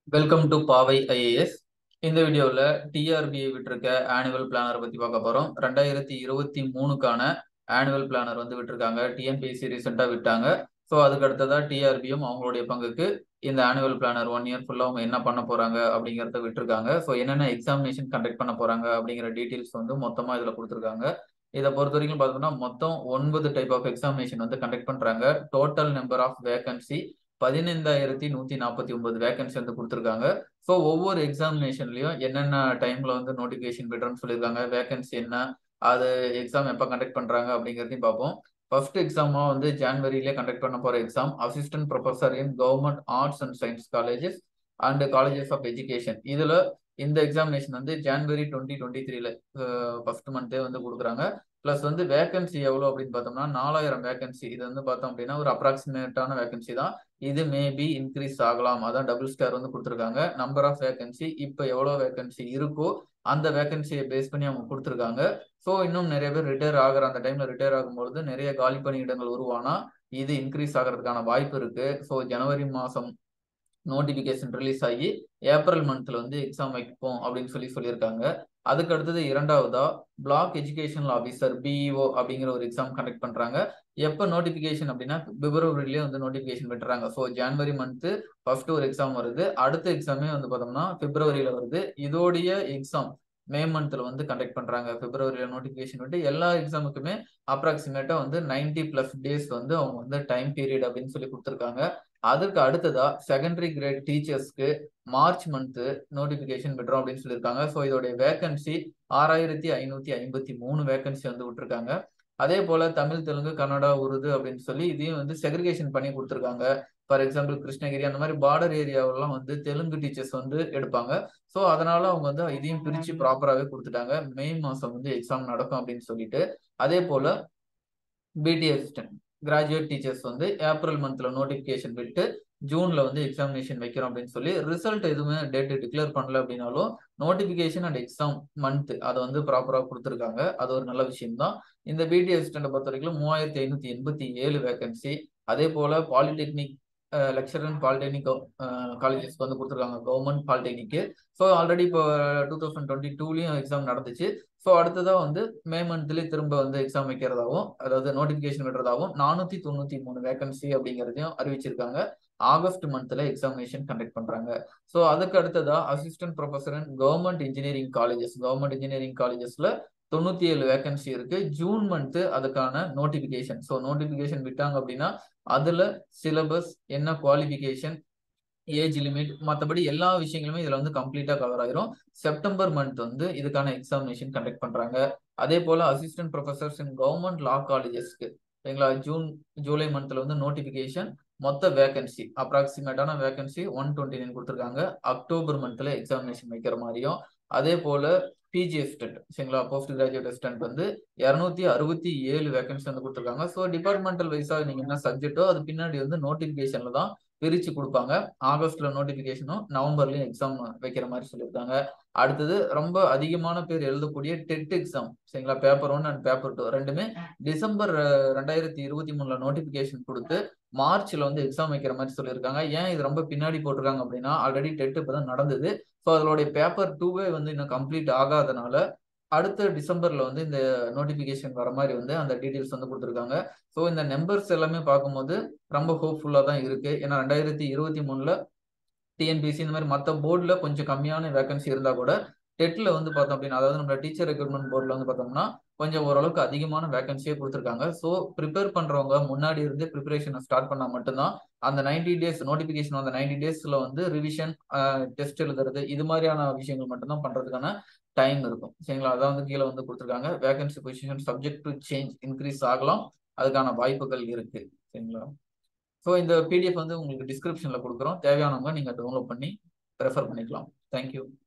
welcome to பாவை IAS இந்த வீடியோவில் டிஆர்பிஐ விட்டிருக்க ஆனுவல் பிளானர் பற்றி பார்க்க போகிறோம் ரெண்டாயிரத்தி இருபத்தி மூணுக்கான ஆனுவல் பிளானர் வந்து விட்டிருக்காங்க டிஎன்பிஎஸ்சி ரீசெண்டாக விட்டாங்க ஸோ அதுக்கு அடுத்ததாக டிஆர்பியும் அவங்களுடைய பங்குக்கு இந்த ஆனுவல் பிளானர் ஒன் இயர் ஃபுல்லாக அவங்க என்ன பண்ண போகிறாங்க அப்படிங்கிறத விட்டுருக்காங்க ஸோ என்னென்ன எக்ஸாமினேஷன் கண்டக்ட் பண்ண போகிறாங்க அப்படிங்கிற டீட்டெயில்ஸ் வந்து மொத்தமாக இதில் கொடுத்துருக்காங்க இதை பொறுத்த வரைக்கும் பார்த்தோம்னா மொத்தம் ஒன்பது டைப் ஆஃப் எக்ஸாமினேஷன் வந்து கண்டக்ட் பண்ணுறாங்க டோட்டல் நம்பர் ஆஃப் வேகன்சி பதினைந்தாயிரத்தி நூத்தி நாற்பத்தி ஒன்பது வேகன்சி வந்து கொடுத்துருக்காங்க ஸோ ஒவ்வொரு எக்ஸாமினேஷன்லயும் என்னென்ன டைம்ல வந்து நோட்டிபிகேஷன் விடுறோம்னு சொல்லியிருக்காங்க வேகன்சி என்ன அது எக்ஸாம் எப்போ கண்டக்ட் பண்றாங்க அப்படிங்கிறதையும் பார்ப்போம் ஃபர்ஸ்ட் எக்ஸாமா வந்து ஜான்வரியிலே கண்டக்ட் பண்ண போற exam assistant professor in government arts and science colleges and colleges of education இதுல இந்த எக்ஸாமினேஷன் வந்து ஜான்வரி டுவெண்ட்டி டுவெண்ட்டி த்ரீல ஃபர்ஸ்ட் மந்த்தே வந்து கொடுக்குறாங்க ப்ளஸ் வந்து வேகன்சி எவ்வளோ அப்படின்னு பார்த்தோம்னா நாலாயிரம் வேகன்சி இது வந்து பார்த்தோம் அப்படின்னா ஒரு அப்ராக்சிமேட்டான வேகன்சி தான் இது மேபி இன்க்ரீஸ் ஆகலாம் அதான் டபுள் ஸ்டார் வந்து கொடுத்துருக்காங்க நம்பர் ஆஃப் வேகன்சி இப்போ எவ்வளோ வேகன்சி இருக்கோ அந்த வேகன்சியை பேஸ் பண்ணி அவங்க கொடுத்துருக்காங்க ஸோ இன்னும் நிறைய பேர் ரிட்டையர் ஆகிற அந்த டைம்ல ரிட்டையர் ஆகும்பொழுது நிறைய காலி பணியிடங்கள் உருவானா இது இன்க்ரீஸ் ஆகிறதுக்கான வாய்ப்பு இருக்கு ஸோ ஜனவரி மாதம் நோட்டிபிகேஷன் ரிலீஸ் ஆகி ஏப்ரல் மந்த்ல வந்து எக்ஸாம் வைப்போம் அப்படின்னு சொல்லி சொல்லியிருக்காங்க அதுக்கு அடுத்தது இரண்டாவதா பிளாக் எஜுகேஷனல் ஆஃபீஸர் பிஇஓ அப்படிங்கிற ஒரு எக்ஸாம் கண்டக்ட் பண்றாங்க எப்போ நோட்டிபிகேஷன் அப்படின்னா பிப்ரவரிலேயே வந்து நோட்டிபிகேஷன் விட்டுறாங்க ஸோ ஜான்வரி மந்த்து ஃபர்ஸ்ட் ஒரு எக்ஸாம் வருது அடுத்த எக்ஸாமே வந்து பார்த்தோம்னா பிப்ரவரியில வருது இதோடைய எக்ஸாம் மே மந்த்ல வந்து கண்டக்ட் பண்றாங்க பிப்ரவரியில நோட்டிபிகேஷன் விட்டு எல்லா எக்ஸாமுக்குமே அப்ராக்சிமேட்டா வந்து நைன்டி பிளஸ் டேஸ் வந்து அவங்க வந்து டைம் பீரியட் அப்படின்னு சொல்லி கொடுத்துருக்காங்க அதுக்கு அடுத்ததா செகண்டரி கிரேட் டீச்சர்ஸ்க்கு மார்ச் மந்த் நோட்டிபிகேஷன் விடுறோம் அப்படின்னு சொல்லியிருக்காங்க ஸோ இதோடைய வேகன்சி ஆறாயிரத்தி ஐநூத்தி ஐம்பத்தி மூணு வேகன்சி வந்து விட்டுருக்காங்க அதே போல தமிழ் தெலுங்கு கன்னடா உருது அப்படின்னு சொல்லி இதையும் வந்து செக்ரிகேஷன் பண்ணி கொடுத்துருக்காங்க ஃபார் எக்ஸாம்பிள் கிருஷ்ணகிரி அந்த மாதிரி பார்டர் ஏரியாவெல்லாம் வந்து தெலுங்கு டீச்சர்ஸ் வந்து எடுப்பாங்க ஸோ அதனால அவங்க வந்து இதையும் பிரிச்சு ப்ராப்பராகவே கொடுத்துட்டாங்க மே மாசம் வந்து எக்ஸாம் நடக்கும் அப்படின்னு சொல்லிட்டு அதே போல பிடி அசிஸ்டன்ட் கிராஜுவேட் டீச்சர்ஸ் வந்து ஏப்ரல் மந்த்ல நோட்டிபிகேஷன் விட்டு ஜூன்ல வந்து எக்ஸாமினேஷன் வைக்கிறோம் அப்படின்னு சொல்லி ரிசல்ட் எதுவுமே டேட் டிக்ளேர் பண்ணல அப்படின்னாலும் நோட்டிபிகேஷன் அண்ட் எக்ஸாம் மந்த் அதை வந்து ப்ராப்பரா கொடுத்துருக்காங்க அது ஒரு நல்ல விஷயம் தான் இந்த பிடி அசிஸ்டன்ட் பொறுத்த வரைக்கும் மூவாயிரத்தி ஐநூத்தி எண்பத்தி ஏழு வேகன்சி அதே போல பாலிடெக்னிக் லெக்சர் அண்ட் பாலிடெக்னிக் காலேஜஸ்க்கு வந்து கொடுத்துருக்காங்க கவர்மெண்ட் பாலிடெக்னிக்கு ஸோ ஆல்ரெடி இப்போ டூ தௌசண்ட் டுவெண்ட்டி டூலையும் எக்ஸாம் நடந்துச்சு ஸோ அடுத்ததாக வந்து மே மந்த்லேயே திரும்ப வந்து எக்ஸாம் வைக்கிறதாவும் அதாவது நோட்டிஃபிகேஷன் விடுறதாவும் நானூற்றி தொண்ணூற்றி மூணு வேகன்சி அப்படிங்கிறதையும் அறிவிச்சிருக்காங்க ஆகஸ்ட் மந்த்ல எக்ஸாமினேஷன் கண்டக்ட் பண்றாங்க ஸோ அதுக்கு அடுத்ததா assistant professor and government engineering colleges government engineering காலேஜஸ்ல தொண்ணூத்தி ஏழு வேகன்சி இருக்கு ஜூன் மந்த் அதுக்கான நோட்டிபிகேஷன் ஸோ நோட்டிபிகேஷன் விட்டாங்க அப்படின்னா அதுல சிலபஸ் என்ன குவாலிஃபிகேஷன் ஏஜ் லிமிட் மற்றபடி எல்லா விஷயங்களுமே இதுல வந்து கம்ப்ளீட்டா கவர் ஆயிரும் செப்டம்பர் மந்த் வந்து இதுக்கான எக்ஸாமினேஷன் கண்டக்ட் பண்றாங்க அதே போல assistant professors in government law காலேஜஸ்க்கு சரிங்களா ஜூன் ஜூலை மந்த்ல வந்து நோட்டிபிகேஷன் மொத்த வேகன்சி அப்ராக்சிமேட்டான வேகன்சி ஒன் டுவெண்ட்டி நைன் கொடுத்துருக்காங்க அக்டோபர் மந்த்ல எக்ஸாமினேஷன் வைக்கிற மாதிரியும் அதே போல பிஜி அசிஸ்டன்ட் சரிங்களா போஸ்ட் கிராஜுவேட் அசிஸ்டன்ட் வந்து இரநூத்தி அறுபத்தி ஏழு வேகன்சி வந்து கொடுத்துருக்காங்க ஸோ டிபார்ட்மெண்டல் வைஸா நீங்க என்ன சப்ஜெக்டோ அது பின்னாடி வந்து நோட்டிபிகேஷன்ல தான் பிரிச்சு கொடுப்பாங்க ஆகஸ்ட்ல நோட்டிபிகேஷனும் நவம்பர்லயும் எக்ஸாம் வைக்கிற மாதிரி சொல்லியிருக்காங்க அடுத்தது ரொம்ப அதிகமான பேர் எழுதக்கூடிய டெட் எக்ஸாம் சரிங்களா paper one and paper two ரெண்டுமே டிசம்பர் ரெண்டாயிரத்தி இருபத்தி மூணுல நோட்டிபிகேஷன் கொடுத்து மார்ச்ல வந்து எக்ஸாம் வைக்கிற மாதிரி சொல்லியிருக்காங்க ஏன் இது ரொம்ப பின்னாடி போட்டிருக்காங்க அப்படின்னா ஆல்ரெடி டெட் இப்பதான் நடந்தது ஸோ அதனுடைய பேப்பர் டூவே வந்து இன்னும் கம்ப்ளீட் ஆகாதனால அடுத்த டிசம்பர்ல வந்து இந்த நோட்டிபிகேஷன் வர மாதிரி வந்து அந்த டீட்டெயில்ஸ் வந்து கொடுத்துருக்காங்க ஸோ இந்த நம்பர்ஸ் எல்லாமே பார்க்கும்போது ரொம்ப ஹோப்ஃபுல்லா தான் இருக்கு ஏன்னா ரெண்டாயிரத்தி இருபத்தி மூணுல டிஎன்பிசி இந்த மாதிரி மற்ற போர்டில் கொஞ்சம் கம்மியான வேகன்சி இருந்தா கூட டெட்ல வந்து பார்த்தோம் அப்படின்னா அதாவது நம்ம டீச்சர் ரெக்ரூட்மெண்ட் போர்டில் வந்து பார்த்தோம்னா கொஞ்சம் ஓரளவுக்கு அதிகமான வேகன்சியே கொடுத்துருக்காங்க ஸோ ப்ரிப்பேர் பண்றவங்க முன்னாடி இருந்து ப்ரிப்பரேஷனை ஸ்டார்ட் பண்ணா மட்டும்தான் அந்த நைன்டி டேஸ் நோட்டிபிகேஷன் அந்த நைன்டி டேஸ்ல வந்து ரிவிஷன் டெஸ்ட் எழுதுறது இது மாதிரியான விஷயங்கள் மட்டும்தான் பண்றதுக்கான டைம் இருக்கும் சரிங்களா அதான் வந்து கீழே வந்து கொடுத்துருக்காங்க vacancy position subject to change increase ஆகலாம் அதுக்கான வாய்ப்புகள் இருக்கு சரிங்களா ஸோ இந்த பிடிஎஃப் வந்து உங்களுக்கு டிஸ்கிரிப்ஷன்ல கொடுக்குறோம் தேவையானவங்க நீங்க டவுன்லோட் பண்ணி ரெஃபர் பண்ணிக்கலாம் தேங்க்யூ